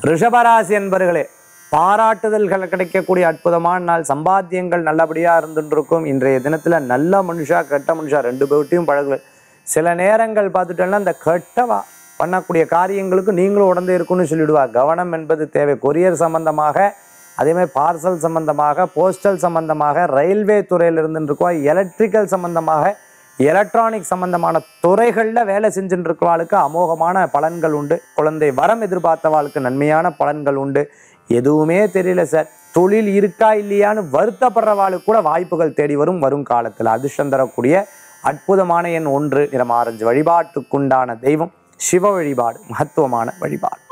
ரிஷபராசி என்பர்களே பாராட்டுதல்கள் கிடைக்கக்கூடிய அற்புதமான நாள் சம்பாத்தியங்கள் நல்லபடியாக இருந்துட்டு இருக்கும் இன்றைய தினத்தில் நல்ல மனுஷா கெட்ட மனுஷா ரெண்டு பேர்ட்டையும் பழகு சில நேரங்கள் பார்த்துட்டோம்னா இந்த கெட்டவா பண்ணக்கூடிய காரியங்களுக்கு நீங்களும் உடந்தே இருக்குன்னு சொல்லிடுவா கவனம் என்பது தேவை கொரியர் சம்பந்தமாக அதே மாதிரி பார்சல் சம்பந்தமாக போஸ்டல் சம்பந்தமாக ரயில்வே துறையில் இருந்துருக்கோம் எலக்ட்ரிக்கல் சம்பந்தமாக எலக்ட்ரானிக் சம்பந்தமான துறைகளில் வேலை செஞ்சுட்டு இருக்கிறவாளுக்கு அமோகமான பலன்கள் உண்டு குழந்தை வரம் எதிர்பார்த்தவாளுக்கு நன்மையான பலன்கள் உண்டு எதுவுமே தெரியல சார் தொழில் இருக்கா இல்லையான்னு வருத்தப்படுறவாளுக்கு கூட வாய்ப்புகள் தேடி வரும் வரும் காலத்தில் அதிர்ஷ்டம் தரக்கூடிய அற்புதமான எண் ஒன்று நிறம் ஆரஞ்சு வழிபாட்டுக்குண்டான தெய்வம் சிவ வழிபாடு மகத்துவமான வழிபாடு